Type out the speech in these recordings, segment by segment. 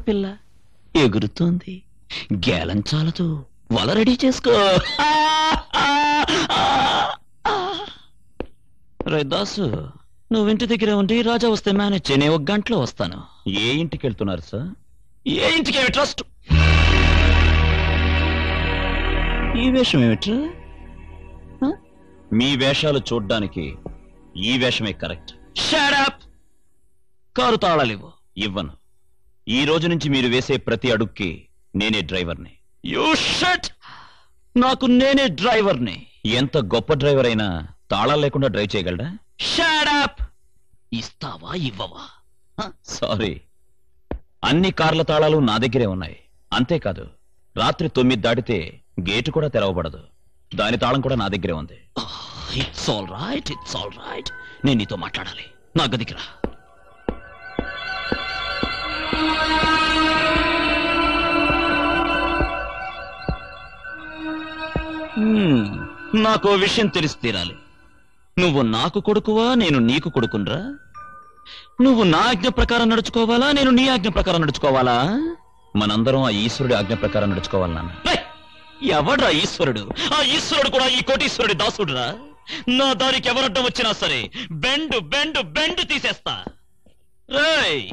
పిల్ల ఎగురుతోంది గేలం చాలదు వల రెడీ చేసుకో రే దాసు నువ్వు ఇంటి దగ్గర ఉండి రాజా వస్తే మేనేజ్ చేయని ఒక గంటలో వస్తాను ఏ ఇంటికి వెళ్తున్నారు సార్ ఏ ఇంటికి ఏమి ట్రస్ట్ ఈ వేషం ఏమిట్రా మీ వేషాలు చూడ్డానికి ఈ వేషమే కరెక్ట్ షడప్ కారు తాళాలివ్వు ఇవ్వను ఈ రోజు నుంచి మీరు వేసే ప్రతి అడుక్కి నేనే డ్రైవర్ని యూ షట్ నాకు నేనే డ్రైవర్ని ఎంత గొప్ప డ్రైవర్ అయినా తాళాలు లేకుండా డ్రైవ్ చేయగలడా షడప్ ఇస్తావా ఇవ్వవా సారీ అన్ని కార్ల తాళాలు నా దగ్గరే ఉన్నాయి అంతేకాదు రాత్రి తొమ్మిది దాటితే గేటు కూడా తెరవబడదు దాని తాళం కూడా నా దగ్గరే ఉంది it's all right it's all right నేను నీతో మాట్లాడాలి నా గదికి రా హ్మ్, నాకు ఓ విషయం తెలిసి తీరాలి నువ్వు నాకు కొడుకువా నేను నీకు కొడుకునరా నువ్వు నా ఆజ్ఞ ప్రకారం నడుచుకోవాలా నేను నీ ఆజ్ఞ ప్రకారం నడుచుకోవాలా మనందరం ఆ ఈశ్వరుడి ఆజ్ఞ ప్రకారం నడుచుకోవాలి నాన్న రేయ్! ఎవడ్రా ఈశ్వరుడు ఆ ఈశ్వరుడు కూడా ఈ కోటీశ్వరుడి దాసుడురా నా దారికి ఎవరడ్డం వచ్చినా సరే బెండు బెండు బెండు తీసేస్తా రేయ్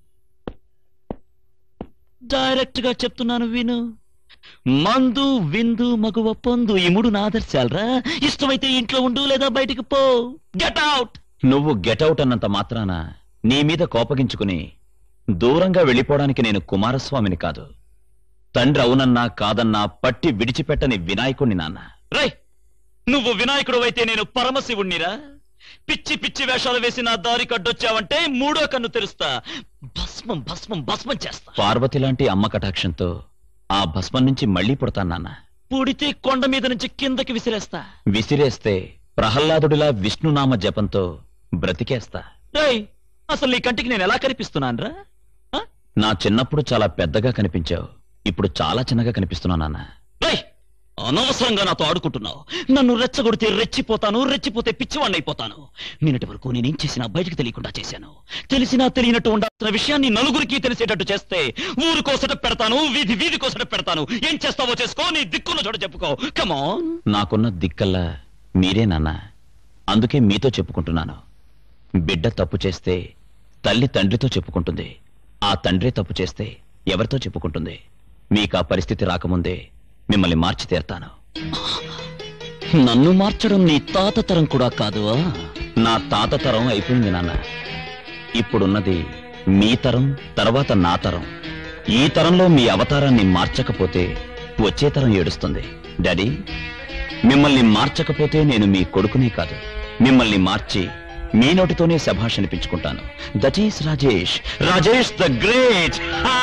డైరెక్ట్ గా చెప్తున్నాను విను మందు విందు మగువ పొందు ఈ మూడు నా ఆదర్శాలరా ఇష్టమైతే ఇంట్లో ఉండు లేదా బయటికి పో గెట్ అవుట్ నువ్వు గెటౌట్ అన్నంత మాత్రాన నీ మీద కోపగించుకుని దూరంగా వెళ్ళిపోవడానికి నేను కుమారస్వామిని కాదు తండ్రి అవునన్నా కాదన్నా పట్టి విడిచిపెట్టని వినాయకుణ్ణి నాన్న రై నువ్వు వినాయకుడు అయితే నేను పరమశివుణ్ణిరా పిచ్చి పిచ్చి వేషాలు వేసి నా దారి కడ్డొచ్చావంటే మూడో కన్ను తెరుస్తా భస్మం భస్మం భస్మం చేస్తా పార్వతి లాంటి అమ్మ కటాక్షంతో ఆ భస్మం నుంచి మళ్ళీ పుడతాను నాన్న పుడితే కొండ మీద నుంచి కిందకి విసిరేస్తా విసిరేస్తే ప్రహ్లాదుడిలా విష్ణునామ జపంతో బ్రతికేస్తా రేయ్ అసలు నీ కంటికి నేను ఎలా కనిపిస్తున్నానురా ఆ? నా చిన్నప్పుడు చాలా పెద్దగా కనిపించావు ఇప్పుడు చాలా చిన్నగా కనిపిస్తున్నా నాన్న రేయ్ అనవసరంగా నాతో ఆడుకుంటున్నావు నన్ను రెచ్చగొడితే రెచ్చిపోతాను రెచ్చిపోతే పిచ్చివాణ్ణి అయిపోతాను నిన్నటి వరకు నేనేం చేసినా బయటకు తెలియకుండా చేశాను తెలిసినా తెలియనట్టు ఉండాల్సిన విషయాన్ని నలుగురికి తెలిసేటట్టు చేస్తే ఊరు కోసట పెడతాను వీధి వీధి కోసట పెడతాను ఏం చేస్తావో చేసుకో నీ దిక్కున్న చోట చెప్పుకో కమాన్ నాకున్న దిక్కల్లా మీరే నాన్న అందుకే మీతో చెప్పుకుంటున్నాను బిడ్డ తప్పు చేస్తే తల్లి తండ్రితో చెప్పుకుంటుంది ఆ తండ్రి తప్పు చేస్తే ఎవరితో చెప్పుకుంటుంది మీకు ఆ పరిస్థితి రాకముందే మిమ్మల్ని మార్చి తీరతాను నన్ను మార్చడం నీ తాత తరం కూడా కాదు ఆ? నా తాత తరం అయిపోయింది నాన్న ఇప్పుడున్నది మీ తరం తర్వాత నా తరం ఈ తరంలో మీ అవతారాన్ని మార్చకపోతే వచ్చే తరం ఏడుస్తుంది డాడీ మిమ్మల్ని మార్చకపోతే నేను మీ కొడుకునే కాదు మిమ్మల్ని మార్చి మీ నోటితోనే శభాష్ అనిపించుకుంటాను that is Rajesh Rajesh the great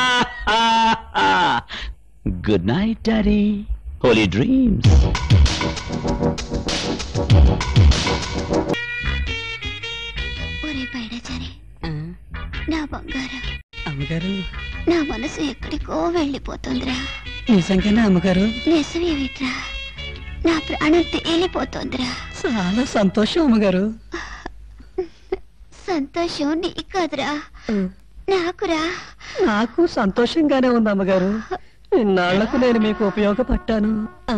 good night daddy holy dreams ఒరే పైడచారి నా బంగారం అమ్మగారు నా మనసు ఎక్కడికో వెళ్ళిపోతుందిరా నిజంగానే అమ్మగారు నిజమేమిట్రా నా ప్రాణం తేలిపోతోందిరా చాలా సంతోషం అమ్మగారు సంతోషం నీకు కాదురా నాకురా నాకు సంతోషంగానే ఉంది అమ్మగారు ఇన్నాళ్లకు నేను మీకు ఉపయోగపడ్డాను ఆ.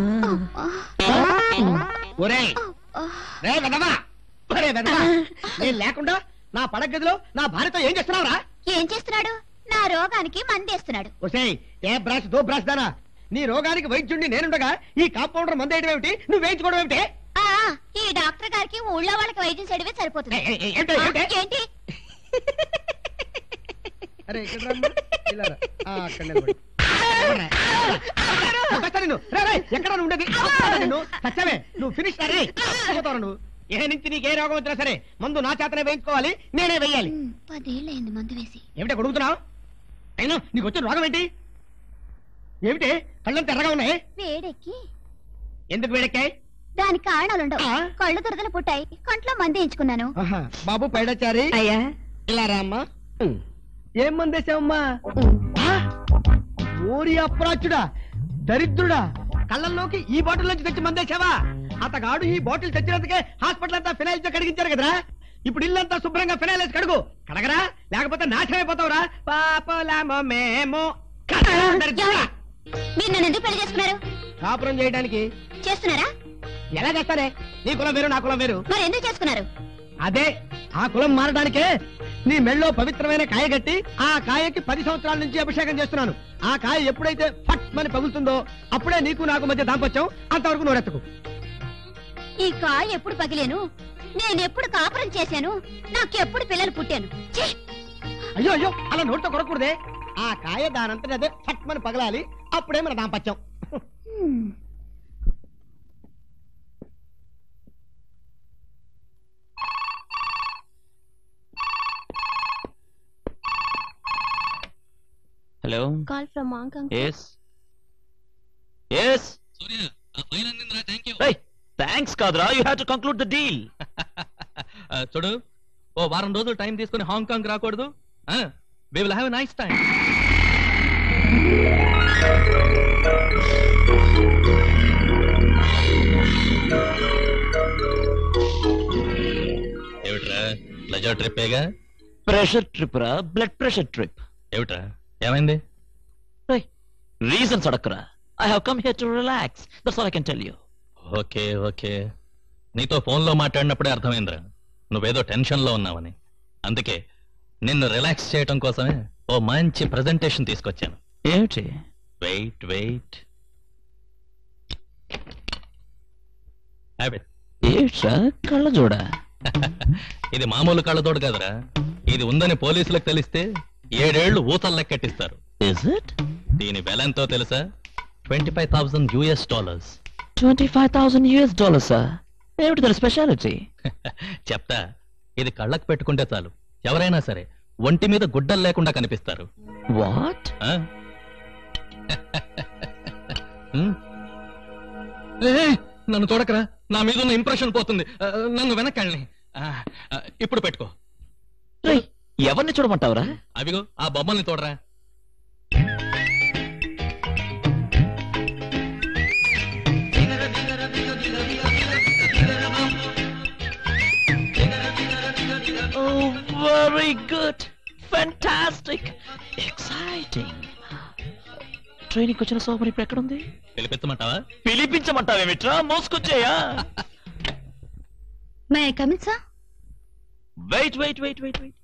ఒరేయ్ రే వెదవా ఒరే వెదవా నేను లేకుండా నా పడగదిలో నా భార్యతో ఏం చేస్తున్నావురా ఏం చేస్తున్నాడు నా రోగానికి మందేస్తున్నాడు ఒసేయ్ ఏ బ్రష్ దో బ్రష్ దానా నీ రోగానికి వైద్యుడిని నేనుండగా ఈ కాంపౌండర్ మందేయడం ఏమిటి నువ్వు వేయించుకోవడం ఏమిటి ఆ ఈ డాక్టర్ గారికి ఊళ్ళో వాళ్ళకి వైద్యం చేయడమే సరిపోతుంది ఏ, ఏ, ఏంటి, ఏంటి? ఆ, ఏంటి అరే ఇక్కడ రమ్మా. ఇలా రా. ఆ, అక్కడ నిలబడు. ఎవర్రా? చంపేస్తా నిన్ను. రే, రే, ఎక్కడ నువ్వు ఉండేది చంపేస్తా నిన్ను చచ్చావే నువ్వు ఫినిష్ రే చచ్చిపోతావు నువ్వు ఏ నుంచి నీకు ఏ రోగం వచ్చినా సరే మందు నా చేతనే వేయించుకోవాలి నేనే వెయ్యాలి ఉమ్, పదేళ్ళయింది మందు వేసి ఏమిటి కొడుకుతున్నావు అయినా నీకు వచ్చిన రోగం ఏంటి ఏమిటి కళ్ళంతా ఎర్రగా ఉన్నాయి వేడెక్కి ఎందుకు వేడెక్కాయి దానికి కారణాలుండవు ఆ? కళ్ళు దురదలు పుట్టాయి కంట్లో మంది ఎంచుకున్నాను ఆహా, బాబు పైడచారి అయ్యా ఇలా రామ్మా ఏం మందేశావమ్మా ఓరి అప్రాచుడా దరిద్రుడా కళ్ళల్లోకి ఈ బాటిల్ నుంచి తెచ్చి మందేశావా అతగాడు ఈ బాటిల్ తెచ్చినందుకే హాస్పిటల్ అంతా ఫినాయిల్ తో కడిగించారు కదరా ఇప్పుడు ఇల్లంతా శుభ్రంగా ఫినాయిల్ వేసి కడుగు కడగరా లేకపోతే నాశనం అయిపోతావురా పాపలామో మేము ఎవరు? మీరు నన్ను ఎందుకు పెళ్లి చేసుకున్నారు కాపురం చేయడానికి చేస్తున్నారా ఎలా చేస్తారే నీ కులం వేరు నా కులం వేరు మరి ఎందుకు చేసుకున్నారు అదే ఆ కులం మారడానికే నీ మెళ్ళో పవిత్రమైన కాయ కట్టి ఆ కాయకి పది సంవత్సరాల నుంచి అభిషేకం చేస్తున్నాను ఆ కాయ ఎప్పుడైతే ఫట్ మని పగులుతుందో అప్పుడే నీకు నాకు మధ్య దాంపత్యం అంతవరకు నోరెత్తకు ఈ కాయ ఎప్పుడు పగిలేను నేను ఎప్పుడు కాపురం చేశాను నాకెప్పుడు పిల్లలు పుట్టాను ఛీ! అయ్యో అయ్యో అలా నోటితో కొడకూడదే ఆ కాయ దానంతటి అదే ఫట్ మని పగలాలి అప్పుడే మన దాంపత్యం hmm. Hello call from Hong Kong yes yes Surya ఆ ఫైల్ అందిందిరా థ్యాంక్ యూ థ్యాంక్స్ కాదురా you have to conclude the deal చూడు ఓ వారం రోజులు టైం తీసుకుని హాంకాంగ్ రాకూడదు we will have nice time ఏమిట్రా ప్లెజర్ ట్రిప్పేగా ప్రెషర్ ట్రిప్ రా బ్లడ్ ప్రెషర్ ట్రిప్ ఏమిట్రా ఏమైంది రీజన్స్ అడక్కరా I have come here to relax that's all I can tell you okay okay నీతో ఫోన్లో మాట్లాడినప్పుడే అర్థమైందిరా నువ్వేదో టెన్షన్లో ఉన్నావని అందుకే నిన్ను రిలాక్స్ చేయటం కోసమే ఓ మంచి ప్రెజెంటేషన్ తీసుకొచ్చాను ఏమిటి వెయిట్ వెయిట్ ఏమిట్రా కళ్ళ చూడ ఇది మామూలు కళ్ళతోడు కదరా ఇది ఉందని పోలీసులకు తెలిస్తే ఏడేళ్లు ఊతలు లెక్కెట్టిస్తారు ఇస్ ఇట్ దీని వెల ఎంతో తెలుసా twenty five thousand US dollars twenty five thousand US dollars ఏమిటి దాని స్పెషాలిటీ చెప్తా ఇది కళ్ళకు పెట్టుకుంటే చాలు ఎవరైనా సరే ఒంటి మీద గుడ్డలు లేకుండా కనిపిస్తారు వాట్ ఆ? హ్మ్? ఏయ్, నన్ను చూడకరా నా మీద ఉన్న ఇంప్రెషన్ పోతుంది ఆ, నన్ను వెనకాళ్ళని ఆ, ఆ, ఇప్పుడు పెట్టుకో ఎవరిని చూడమంటావురా అవిగో ఆ బొమ్మల్ని చూడరా very good fantastic exciting training వచ్చిన సోమని ఇప్పుడు ఎక్కడుంది పిలిపించమంటావా పిలిపించమంటావేమిట్రా మోసుకొచ్చేయా may I come in sir wait wait wait wait wait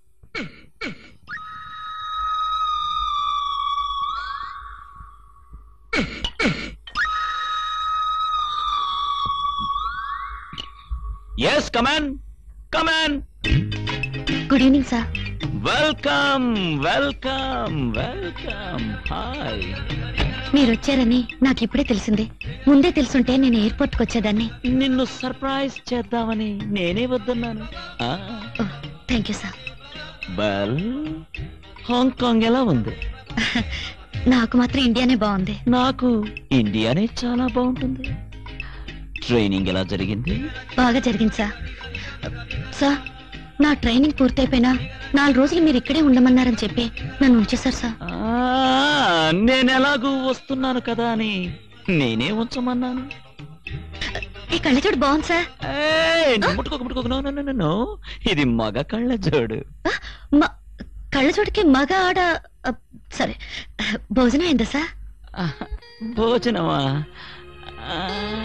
yes come on come on good evening sir welcome welcome welcome hi మీరు వచ్చారని నాకు ఇప్పుడే తెలిసింది ముందే తెలుసుంటే నేను ఎయిర్పోర్ట్ కి వచ్చేదాన్ని నిన్ను సర్ప్రైజ్ చేద్దామని నేనే వద్దన్నాను thank you sir well Hong ఎలా ఉంది నాకు మాత్రం ఇండియానే బాగుంది నాకు ఇండియానే చాలా బాగుంటుంది ట్రైనింగ్ ఎలా జరిగింది బాగా జరిగింది సార్ సార్ నా ట్రైనింగ్ పూర్తయిపోయినా నాలుగు రోజులు మీరు ఇక్కడే ఉండమన్నారని చెప్పి నన్ను ఉంచేశారు సార్ ఆ, నేను ఎలాగూ వస్తున్నాను కదా అని నేనే ఉంచమన్నాను ఈ కళ్ళజోడు బాగుంది సార్ ఏయ్, నువ్వు ముట్టుకోకు ముట్టుకోకు no, no, no, no, no. ఇది మగ కళ్ళ జోడు మ- కళ్ళజోడుకి మగ ఆడ అ, సరే భోజనం అయిందా సార్ ఆ, భోజనమా ఆ,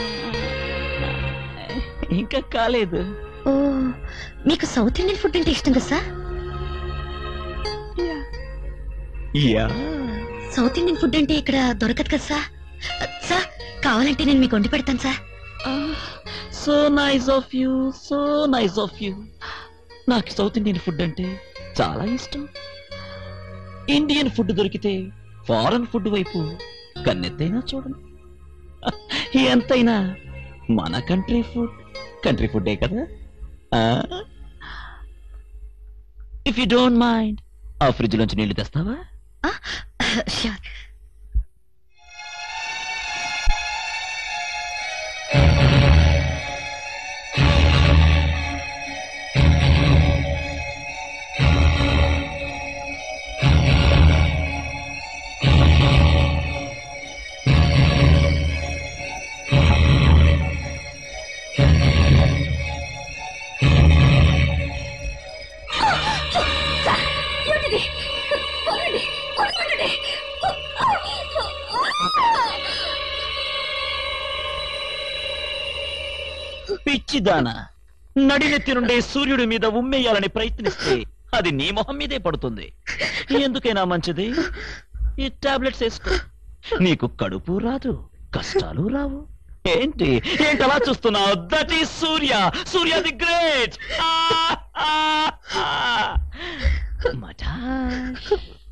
ఇంకా కాలేదు ఓ మీకు సౌత్ ఇండియన్ ఫుడ్ అంటే ఇష్టం కదా sir yeah South Indian food అంటే ఇక్కడ దొరకదు కదా సార్ సార్ కావాలంటే నేను మీకు వండి పెడతాను sir so nice of you so nice of you నాకు సౌత్ ఇండియన్ ఫుడ్ అంటే చాలా ఇష్టం ఇండియన్ ఫుడ్ దొరికితే ఫారెన్ ఫుడ్ వైపు కన్నెత్తైనా చూడను ఎంతైనా మన కంట్రీ ఫుడ్ కంట్రీ ఫుడ్డే కదా ఇఫ్ యూ డోంట్ మైండ్ ఆ ఫ్రిడ్జ్ లోంచి నీళ్లు తెస్తావా ష్యూర్ పిచ్చిదానా నడినెత్తి నుండి సూర్యుడి మీద ఉమ్మేయాలని ప్రయత్నిస్తే అది నీ మొహం మీదే పడుతుంది ఎందుకైనా మంచిది ఈ టాబ్లెట్స్ వేసుకో నీకు కడుపు రాదు కష్టాలు రావు ఏంటి ఏంటి అలా చూస్తున్నావు that is Surya Surya the great మటాష్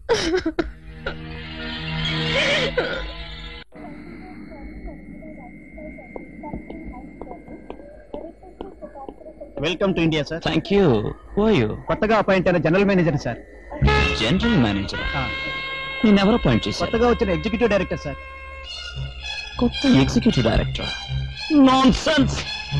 welcome to India sir thank you oh you కొత్తగా అపాయింట్ అయిన general manager sir general manager నేనెవరు అపాయింట్ చేశారు కొత్తగా వచ్చిన ఎగ్జిక్యూటివ్ డైరెక్టర్ సార్ కొత్త ఎగ్జిక్యూటివ్ డైరెక్టర్ నాన్ సెన్స్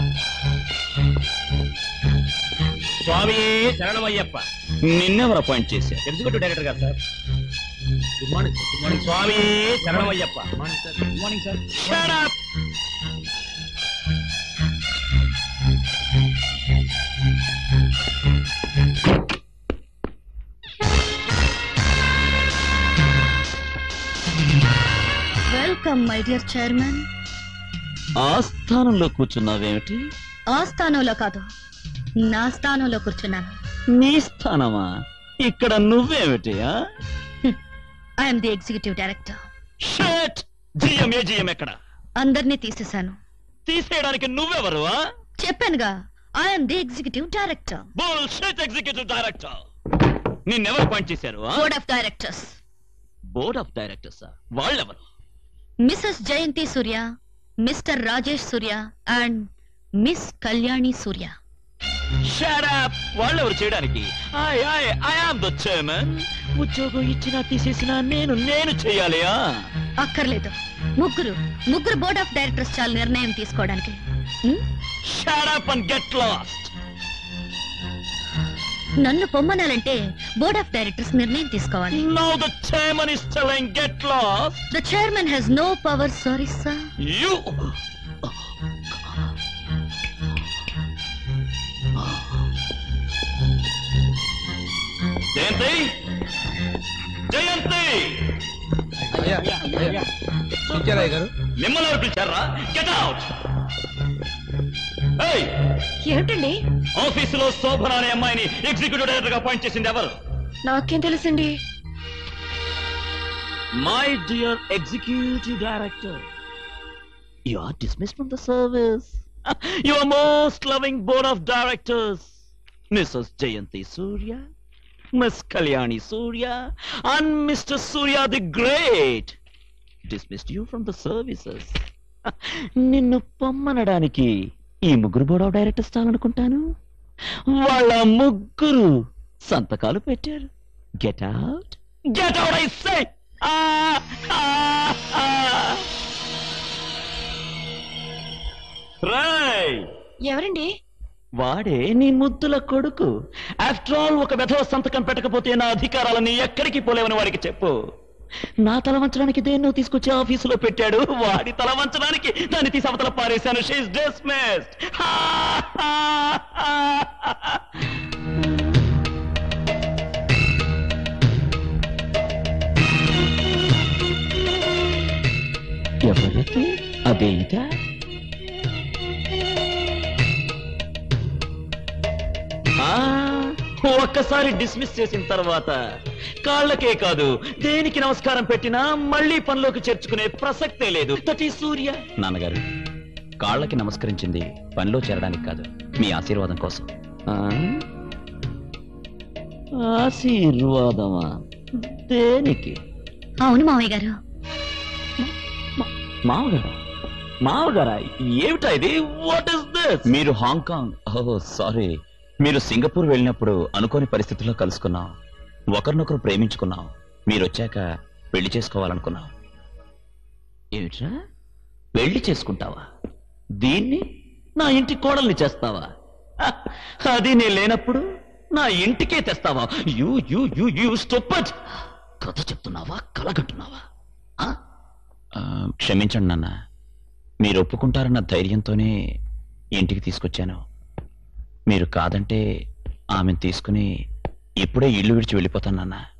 స్వామి శరణమయ్యప్ప నిన్నెవరు అపాయింట్ చేశారు ఎగ్జిక్యూటివ్ డైరెక్టర్ గారు sir good morning good morning స్వామి శరణమయ్యప్ప good morning sir Shut up! Welcome my dear chairman ఆ స్థానంలో కూర్చున్నావేమిటి ఆ స్థానంలో కాదు నా స్థానంలో కూర్చున్నాను నీ స్థానమా ఇక్కడ నువ్వేమిటి I'm the executive director shut GM ఏ జిఎం ఎక్కడ అందరినీ తీసేశాను తీసేయడానికి నువ్వెవరు చెప్పానుగా ఐఎమ్ ది ఎగ్జిక్యూటివ్ డైరెక్టర్ బోల్ షట్ ఎగ్జిక్యూటివ్ డైరెక్టర్ నిన్నెవరు అపాయింట్ చేశారు board of directors board of directors వాళ్ళెవరు Mrs Jayanthi Surya Mr Rajesh Surya and Miss Kalyani Surya shut up వాళ్ళెవరు చేయడానికి I I I am the chairman ఉద్యోగం ఇచ్చినా తీసేసినా నేను నేను చేయాలి అక్కర్లేదు ముగ్గురు ముగ్గురు బోర్డ్ ఆఫ్ డైరెక్టర్స్ చాలా నిర్ణయం తీసుకోవడానికి ఉం? Shut up and get lost నన్ను పొమ్మనాలంటే బోర్డ్ ఆఫ్ డైరెక్టర్స్ నిర్ణయం తీసుకోవాలి now the chairman is telling get lost the chairman has no power sorry sir you Jayanthi Jayanthi గారు మిమ్మల్ని ఎవరు పిలిచారా గెట్ అవుట్ ఏమిటండి ఆఫీసులో శోభన అనే అమ్మాయిని ఎగ్జిక్యూటివ్ డైరెక్టర్ గా అపాయింట్ చేసింది ఎవరు నాకేం తెలుసండి my dear executive director you are dismiss from the service your most loving board of directors Mrs Jayanthi Surya Miss Kalyani Surya and Mr Surya the great dismissed you from the services నిన్ను పొమ్మనడానికి ఈ ముగ్గురు బోర్డ్ ఆఫ్ డైరెక్టర్స్ చాలనుకుంటాను వాళ్ళ ముగ్గురు సంతకాలు పెట్టారు get out get out I say రై ఎవరండి వాడే నీ ముద్దుల కొడుకు ఆఫ్టర్ ఆల్ ఒక వెధవ సంతకం పెట్టకపోతే నా అధికారాలని ఎక్కడికి పోలేవని వాడికి చెప్పు నా తల వంచడానికి దేన్నో తీసుకొచ్చి ఆఫీసులో పెట్టాడు వాడి తల వంచడానికి దాన్ని తీసి అవతల పారేశాను షీఈ్ డిస్మిస్డ్ ఎవరైతే అదే ఇదా ఆ, ఒక్కసారి డిస్మిస్ చేసిన తర్వాత కాళ్ళకే కాదు దేనికి నమస్కారం పెట్టినా మళ్ళీ పనిలోకి చేర్చుకునే ప్రసక్తే లేదు తటి సూర్య నాన్నగారు కాళ్ళకి నమస్కరించింది పనిలో చేరడానికి కాదు మీ ఆశీర్వాదం కోసం ఆ? ఆశీర్వాదమా దేనికి అవును మావయ్య గారు మామగారా మామగారా ఏమిటా ఇది వాట్ ఇస్ దిస్ మీరు హాంకాంగ్ ఓ సారీ మీరు సింగపూర్ వెళ్ళినప్పుడు అనుకోని పరిస్థితుల్లో కలుసుకున్నాం ఒకరినొకరు ప్రేమించుకున్నాం మీరు వచ్చాక పెళ్లి చేసుకోవాలనుకున్నాం ఏమిట్రా పెళ్లి చేసుకుంటావా దీన్ని నా ఇంటి కోడల్ని చేస్తావా హ, అది నేను లేనప్పుడు నా ఇంటికే తెస్తావా you you you you stop it కథ చెప్తున్నావా కలగట్టున్నావా ఆ? ఆ, క్షమించండి నాన్న మీరు ఒప్పుకుంటారన్న ధైర్యంతోనే ఇంటికి తీసుకొచ్చాను మీరు కాదంటే ఆమెను తీసుకుని ఇప్పుడే ఇల్లు విడిచి వెళ్ళిపోతాను నాన్న